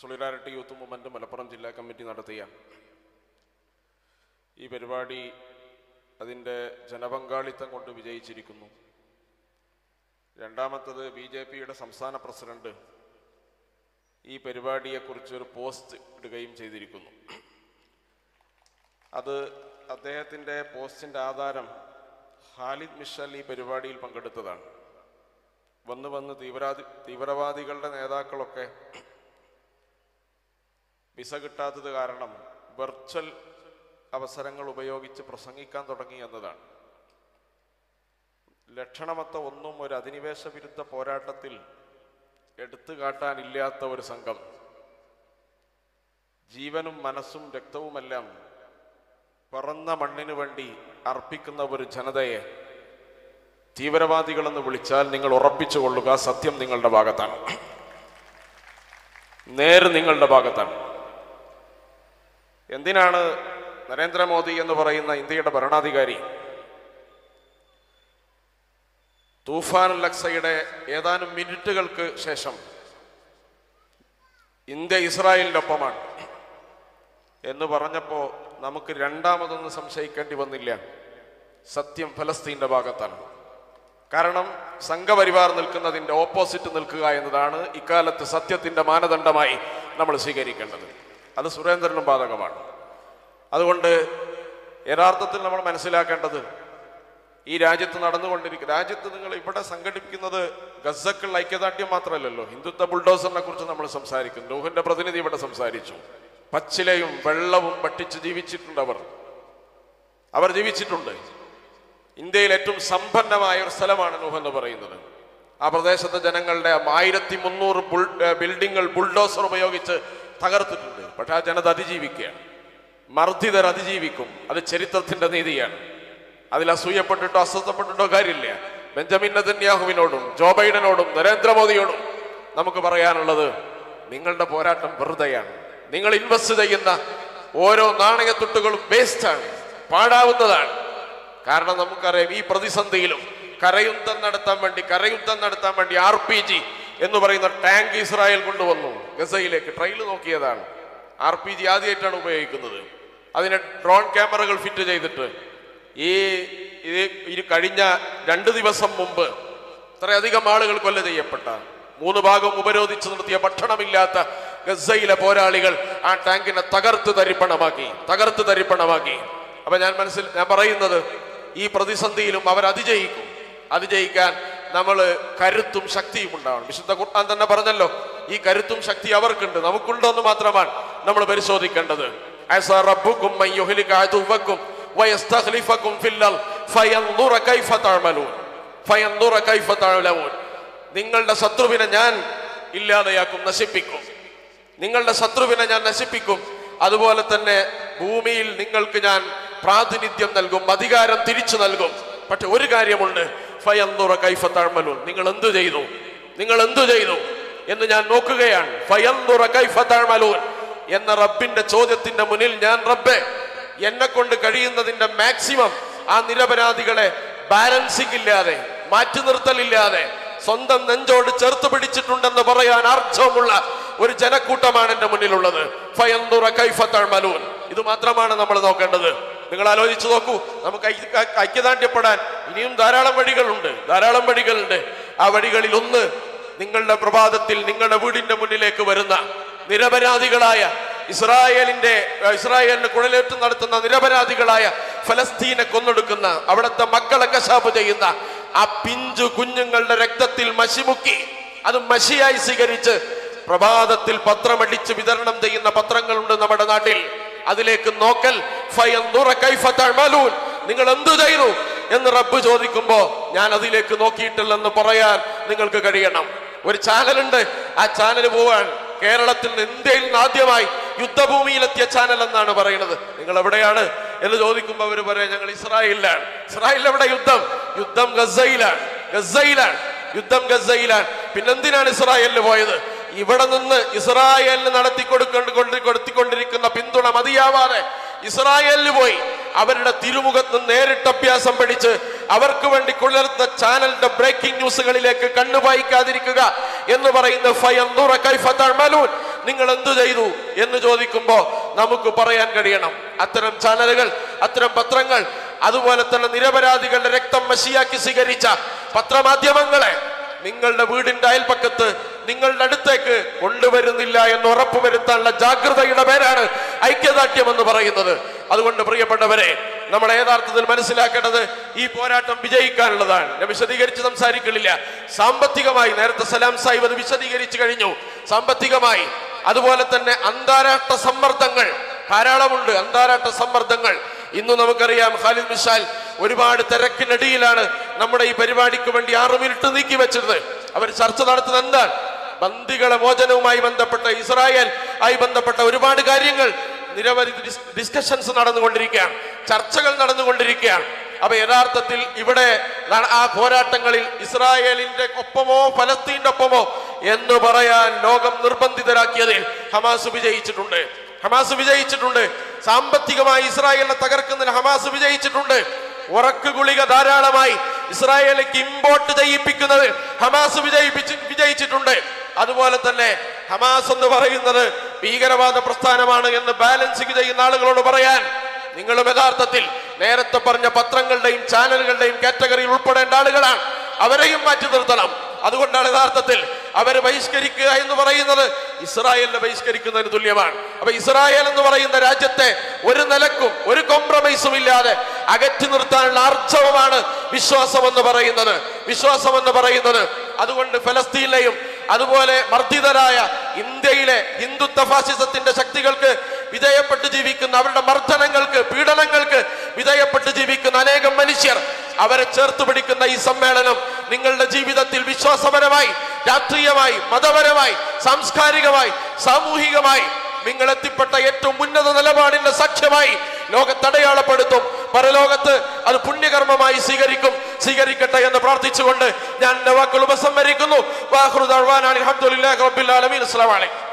സൊളിഡാരിറ്റി youth movement Malappuram ജില്ലാ committee നടത്തിയ ഈ പരിപാടി അതിൻ്റെ ജനപങ്കാളിത്തം കൊണ്ട് വിജയിച്ചിരിക്കുന്നു രണ്ടാമത്തത് ബി ജെ പിയുടെ സംസ്ഥാന പ്രസിഡന്റ് ഈ പരിപാടിയെക്കുറിച്ച് ഒരു പോസ്റ്റ് ഇടുകയും ചെയ്തിരിക്കുന്നു അത് അദ്ദേഹത്തിൻ്റെ പോസ്റ്റിൻ്റെ ആധാരം ഖാലിദ് മിഷൽ ഈ പരിപാടിയിൽ പങ്കെടുത്തതാണ് വന്ന് വന്ന് തീവ്രവാദി തീവ്രവാദികളുടെ നേതാക്കളൊക്കെ വിസ കിട്ടാത്തത് കാരണം വെർച്വൽ അവസരങ്ങൾ ഉപയോഗിച്ച് പ്രസംഗിക്കാൻ തുടങ്ങി എന്നതാണ് ലക്ഷണമൊത്ത ഒന്നും ഒരു അധിനിവേശ വിരുദ്ധ പോരാട്ടത്തിൽ എടുത്തു കാട്ടാനില്ലാത്ത ഒരു സംഘം ജീവനും മനസ്സും രക്തവുമെല്ലാം പറന്ന മണ്ണിനു വേണ്ടി അർപ്പിക്കുന്ന ഒരു ജനതയെ തീവ്രവാദികളെന്ന് വിളിച്ചാൽ നിങ്ങൾ ഉറപ്പിച്ചു കൊള്ളുക സത്യം നിങ്ങളുടെ ഭാഗത്താണ് നേര് നിങ്ങളുടെ ഭാഗത്താണ് എന്തിനാണ് നരേന്ദ്രമോദി എന്ന് പറയുന്ന ഇന്ത്യയുടെ ഭരണാധികാരി തൂഫാൻ ലക്സയുടെ ഏതാനും മിനിറ്റുകൾക്ക് ശേഷം ഇന്ത്യ ഇസ്രായേലിൻ്റെ ഒപ്പമാണ് എന്ന് പറഞ്ഞപ്പോൾ നമുക്ക് രണ്ടാമതൊന്നും സംശയിക്കേണ്ടി വന്നില്ല സത്യം ഫലസ്തീൻ്റെ ഭാഗത്താണ് കാരണം സംഘപരിവാർ നിൽക്കുന്നതിൻ്റെ ഓപ്പോസിറ്റ് നിൽക്കുക എന്നതാണ് ഇക്കാലത്ത് സത്യത്തിൻ്റെ മാനദണ്ഡമായി നമ്മൾ സ്വീകരിക്കേണ്ടത് അത് സുരേന്ദ്രനും ബാധകമാണ് അതുകൊണ്ട് യഥാർത്ഥത്തിൽ നമ്മൾ മനസ്സിലാക്കേണ്ടത് ഈ രാജ്യത്ത് നടന്നുകൊണ്ടിരിക്കുക രാജ്യത്ത് നിങ്ങൾ ഇവിടെ സംഘടിപ്പിക്കുന്നത് ഗസക്കുള്ള ഐക്യദാർഢ്യം മാത്രമല്ലല്ലോ ഹിന്ദുത്വ ബുൾഡോസറിനെ കുറിച്ച് നമ്മൾ സംസാരിക്കുന്നു ലോഹിന്റെ പ്രതിനിധി ഇവിടെ സംസാരിച്ചു പച്ചിലയും വെള്ളവും പട്ടിച്ച് ജീവിച്ചിട്ടുണ്ട് അവർ അവർ ജീവിച്ചിട്ടുണ്ട് ഇന്ത്യയിൽ ഏറ്റവും സമ്പന്നമായ ഒരു സ്ഥലമാണ് നൂഹ് എന്ന് പറയുന്നത് ആ പ്രദേശത്തെ ജനങ്ങളുടെ ആയിരത്തി മുന്നൂറ് ബുൾ ബിൽഡിങ്ങൾ ബുൾഡോസർ ഉപയോഗിച്ച് തകർത്തിട്ടുണ്ട് പക്ഷെ ആ ജനത അതിജീവിക്കുകയാണ് മർദ്ദിതർ അതിജീവിക്കും അത് ചരിത്രത്തിന്റെ നീതിയാണ് അതിൽ അസൂയപ്പെട്ടിട്ടോ അസ്വസ്ഥപ്പെട്ടിട്ടോ കാര്യമില്ല ബെഞ്ചമിൻ നതന്യാഹുവിനോടും ജോ ബൈഡനോടും നരേന്ദ്രമോദിയോടും നമുക്ക് പറയാനുള്ളത് നിങ്ങളുടെ പോരാട്ടം വെറുതെയാണ് നിങ്ങൾ ഇൻവെസ്റ്റ് ചെയ്യുന്ന ഓരോ നാണയത്തുട്ടുകളും വേസ്റ്റാണ് പാടാവുന്നതാണ് കാരണം നമുക്കറിയാം ഈ പ്രതിസന്ധിയിലും കരയുദ്ധം നടത്താൻ വേണ്ടി കരയുദ്ധം നടത്താൻ വേണ്ടി ആർ പി ജി എന്ന് പറയുന്ന ടാങ്ക് ഇസ്രായേൽ കൊണ്ടുവന്നു ഗസയിലേക്ക് ട്രെയിൽ നോക്കിയതാണ് ആർ പി ജി ആദ്യമായിട്ടാണ് ഉപയോഗിക്കുന്നത് അതിന് ഡ്രോൺ ക്യാമറകൾ ഫിറ്റ് ചെയ്തിട്ട് ഈ ഇത് ഇത് കഴിഞ്ഞ രണ്ട് ദിവസം മുമ്പ് ഇത്രയധികം ആളുകൾ കൊല്ല ചെയ്യപ്പെട്ട മൂന്ന് ഭാഗം ഉപരോധിച്ചു നിർത്തിയ ഭക്ഷണമില്ലാത്ത ഗസയിലെ പോരാളികൾ ആ ടാങ്കിനെ തകർത്ത് തരിപ്പണമാക്കി തകർത്ത് തരിപ്പണമാക്കി അപ്പൊ ഞാൻ മനസ്സിൽ ഞാൻ പറയുന്നത് ഈ പ്രതിസന്ധിയിലും അവർ അതിജയിക്കും അതിജയിക്കാൻ നമ്മൾ കരുത്തും ശക്തിയും ഉണ്ടാവണം വിശുദ്ധ ഖുർആൻ തന്നെ പറഞ്ഞല്ലോ ഈ കരുത്തും ശക്തി അവർക്കുണ്ട് നമുക്കുണ്ടോ എന്ന് മാത്രമാണ് നമ്മൾ പരിശോധിക്കേണ്ടത് അസാ റബ്ബുക്കും മൻ യുഹ്ലിക അദുവക്കും വയസ്തഖ്ലിഫക്കും ഫില്ലൽ ഫയൻദുറ കൈഫ തഅമലൂൻ ഫയൻദുറ കൈഫ തഅലമൂൻ നിങ്ങളുടെ ശത്രുവിനെ ഞാൻ ഇല്ലാതെയാക്കും നശിപ്പിക്കും നിങ്ങളുടെ ശത്രുവിനെ ഞാൻ നശിപ്പിക്കും അതുപോലെ തന്നെ ഭൂമിയിൽ നിങ്ങൾക്ക് ഞാൻ പ്രാതിനിധ്യം നൽകും അധികാരം തിരിച്ചു നൽകും പക്ഷെ ഒരു കാര്യമുണ്ട് ഫയന്തുറ കൈഫ തഴമലൂൻ നിങ്ങൾ എന്തു ചെയ്തു നിങ്ങൾ എന്തു ചെയ്തു എന്ന് ഞാൻ നോക്കുകയാണ് ഫയന്തുറ കൈഫ തഴമലൂൻ എന്ന റബ്ബിന്റെ ചോദ്യത്തിന്റെ മുന്നിൽ ഞാൻ റബ്ബെ എന്നെ കൊണ്ട് കഴിയുന്നതിന്റെ മാക്സിമം ആ നിരപരാധികളെ ബാലൻസിംഗ് ഇല്ലാതെ മാറ്റി നിർത്തലില്ലാതെ സ്വന്തം നെഞ്ചോട് ചേർത്ത് പിടിച്ചിട്ടുണ്ടെന്ന് പറയാൻ അർദ്ധമുള്ള ഒരു ജനക്കൂട്ടമാണ് എന്റെ മുന്നിലുള്ളത് ഫയന്തുറ കൈഫ തഴമലൂൻ ഇത് മാത്രമാണ് നമ്മൾ നോക്കേണ്ടത് നിങ്ങൾ ആലോചിച്ച് നോക്കൂ നമുക്ക് ഐക്യ- ഐക്യദാർഢ്യപ്പെടാൻ ഇനിയും ധാരാളം വഴികളുണ്ട് ധാരാളം വഴികളുണ്ട് ആ വഴികളിൽ ഒന്ന് നിങ്ങളുടെ പ്രഭാതത്തിൽ നിങ്ങളുടെ വീടിന്റെ മുന്നിലേക്ക് വരുന്ന നിരപരാധികളായ ഇസ്രായേലിന്റെ ഏഹ്, ഇസ്രായേലിന് കുഴലേറ്റം നടത്തുന്ന നിരപരാധികളായ ഫലസ്തീനെ കൊന്നൊടുക്കുന്ന അവിടുത്തെ മക്കളെ കശാപ്പ് ചെയ്യുന്ന ആ പിഞ്ചു കുഞ്ഞുങ്ങളുടെ രക്തത്തിൽ മഷിമുക്കി അത് മഷിയായി സ്വീകരിച്ച് പ്രഭാതത്തിൽ പത്രമടിച്ച് വിതരണം ചെയ്യുന്ന പത്രങ്ങളുണ്ട് നമ്മുടെ നാട്ടിൽ അതിലേക്ക് നോക്കൽ ഫയൻദുറ കൈഫ തഅമലൂൻ. നിങ്ങൾ എന്തു ചെയ്തു എന്ന് റബ്ബ് ചോദിക്കുമ്പോ ഞാൻ അതിലേക്ക് നോക്കിയിട്ടില്ലെന്ന് പറയാൻ നിങ്ങൾക്ക് കഴിയണം ഒരു ചാനലുണ്ട് ആ ചാനൽ പോവാൻ കേരളത്തിൽ നിന്ന് ഇന്ത്യയിൽ നിന്ന് ആദ്യമായി യുദ്ധഭൂമിയിലെത്തിയ ചാനൽ എന്നാണ് പറയുന്നത് നിങ്ങൾ എവിടെയാണ് എന്ന് ചോദിക്കുമ്പോൾ അവർ പറയാം ഞങ്ങൾ ഇസ്രായേലിലാണ് ഇസ്രായേലിൽ എവിടെ യുദ്ധം യുദ്ധം ഗസയിലാണ് ഗസയിലാണ് യുദ്ധം ഗസയിലാണ് പിന്നെന്തിനാണ് ഇസ്രായേലിന് പോയത് ഇവിടെ നിന്ന് ഇസ്രായേലിന് നടത്തിക്കൊടുക്കൊണ്ട് കൊണ്ട് കൊടുത്തിക്കൊണ്ടിരിക്കുന്ന പിന്തുണ മതിയാവാതെ ഇസ്രായേലിന് പോയി അവരുടെ തിരുമുഖത്ത് നിന്ന് നേരിട്ട് അഭ്യാസം പഠിച്ച് അവർക്ക് വേണ്ടി കൊള്ളുന്ന ചാനലിന്റെ ബ്രേക്കിംഗ് ന്യൂസുകളിലേക്ക് കണ്ണുപായിക്കാതിരിക്കുക എന്ന് പറയുന്ന ഫയന്തുറ കൈഫ തഅമലൂൻ. നിങ്ങൾ എന്തു ചെയ്തു എന്ന് ചോദിക്കുമ്പോ നമുക്ക് പറയാൻ കഴിയണം അത്തരം ചാനലുകൾ അത്തരം പത്രങ്ങൾ അതുപോലെ തന്നെ നിരപരാധികളുടെ രക്തം മഷിയാക്കി സ്വീകരിച്ച പത്രമാധ്യമങ്ങളെ നിങ്ങളുടെ വീടിന്റെ അയൽപ്പക്കത്ത് നിങ്ങളുടെ അടുത്തേക്ക് കൊണ്ടുവരുന്നില്ല എന്ന് ഉറപ്പുവരുത്താനുള്ള ജാഗ്രതയുടെ പേരാണ് ഐക്യദാർഢ്യം എന്ന് പറയുന്നത് അതുകൊണ്ട് പ്രിയപ്പെട്ടവരെ നമ്മൾ യഥാർത്ഥത്തിൽ മനസ്സിലാക്കേണ്ടത് ഈ പോരാട്ടം വിജയിക്കാനുള്ളതാണ് ഞാൻ വിശദീകരിച്ച് സംസാരിക്കുന്നില്ല സാമ്പത്തികമായി നേരത്തെ സലാം സാഹിബ് അത് വിശദീകരിച്ചു കഴിഞ്ഞു സാമ്പത്തികമായി അതുപോലെ തന്നെ അന്താരാഷ്ട്ര സമ്മർദ്ദങ്ങൾ ധാരാളമുണ്ട് അന്താരാഷ്ട്ര സമ്മർദ്ദങ്ങൾ ഇന്ന് നമുക്കറിയാം ഖാലിദ് മിഷാൽ ഒരുപാട് തിരക്കിനടിയിലാണ് നമ്മുടെ ഈ പരിപാടിക്ക് വേണ്ടി ആറ് മിനിറ്റ് നീക്കി വെച്ചത് അവർ ചർച്ച നടത്തുന്നത് എന്താണ് ബന്ദികളെ മോചനവുമായി ബന്ധപ്പെട്ട ഇസ്രായേൽ ആയി ബന്ധപ്പെട്ട ഒരുപാട് കാര്യങ്ങൾ നിരവധി ഡിസ്- ഡിസ്കഷൻസ് നടന്നുകൊണ്ടിരിക്കുകയാണ് ചർച്ചകൾ നടന്നുകൊണ്ടിരിക്കുകയാണ് അപ്പൊ യഥാർത്ഥത്തിൽ ഇവിടെ ന- ആ പോരാട്ടങ്ങളിൽ ഇസ്രായേലിന്റെ ഒപ്പമോ ഫലസ്തീന്റെ ഒപ്പമോ എന്ന് പറയാൻ ലോകം നിർബന്ധിതരാക്കിയതിൽ ഹമാസ് വിജയിച്ചിട്ടുണ്ട് ഹമാസ് വിജയിച്ചിട്ടുണ്ട് സാമ്പത്തികമായി ഇസ്രായേലിനെ തകർക്കുന്നതിൽ ഹമാസ് വിജയിച്ചിട്ടുണ്ട് ഉറക്ക് ഗുളിക ധാരാളമായി ഇസ്രായേലിലേക്ക് ഇമ്പോർട്ട് ചെയ്യിപ്പിക്കുന്നത് ഹമാസ് വിജയിപ്പിച്ച് വിജയിച്ചിട്ടുണ്ട് അതുപോലെ തന്നെ ഹമാസ് എന്ന് പറയുന്നത് ഭീകരവാദ പ്രസ്ഥാനമാണ് എന്ന് ബാലൻസിങ് ചെയ്യുന്ന ആളുകളോട് പറയാൻ നിങ്ങളും യഥാർത്ഥത്തിൽ നേരത്തെ പറഞ്ഞ പത്രങ്ങളുടെയും ചാനലുകളുടെയും കാറ്റഗറിയിൽ ഉൾപ്പെടേണ്ട ആളുകളാണ് അവരെയും മാറ്റി നിർത്തണം അതുകൊണ്ടാണ് യഥാർത്ഥത്തിൽ അവരെ ബഹിഷ്കരിക്കുക എന്ന് പറയുന്നത് ഇസ്രായേലിനെ ബഹിഷ്കരിക്കുന്നതിന് തുല്യമാണ് അപ്പൊ ഇസ്രായേൽ എന്ന് പറയുന്ന രാജ്യത്തെ ഒരു നിലക്കും ഒരു കോംപ്രമൈസും ഇല്ലാതെ അകറ്റി നിർത്താനുള്ള ആർജവമാണ് വിശ്വാസം എന്ന് പറയുന്നത് വിശ്വാസം എന്ന് പറയുന്നത് അതുകൊണ്ട് ഫലസ്തീനിലെയും അതുപോലെ മർദ്ദിതരായ ഇന്ത്യയിലെ ഹിന്ദുത്വ ഫാസിസത്തിന്റെ ശക്തികൾക്ക് വിധേയപ്പെട്ട് ജീവിക്കുന്ന അവരുടെ മർദ്ദനങ്ങൾക്ക് പീഡനങ്ങൾക്ക് വിധേയപ്പെട്ട് ജീവിക്കുന്ന അനേകം മനുഷ്യർ അവരെ ചേർത്ത് പിടിക്കുന്ന ഈ സമ്മേളനം നിങ്ങളുടെ ജീവിതത്തിൽ വിശ്വാസപരമായി രാഷ്ട്രീയമായി മതപരമായി സാംസ്കാരികമായി സാമൂഹികമായി നിങ്ങൾ എത്തിപ്പെട്ട ഏറ്റവും ഉന്നത നിലപാടിന്റെ സാക്ഷ്യമായി ലോകത്തടയാളപ്പെടുത്തും പരലോകത്ത് അത് പുണ്യകർമ്മമായി സ്വീകരിക്കും സ്വീകരിക്കട്ടെ എന്ന് പ്രാർത്ഥിച്ചുകൊണ്ട് ഞാൻ എന്റെ വാക്കുകൾ ഉപസംഹരിക്കുന്നു വാഹൃദാൻ അലഹമുല്ലാ റബ്ബിൽ ആലമീൻ അസ്സലാമു അലൈക്കും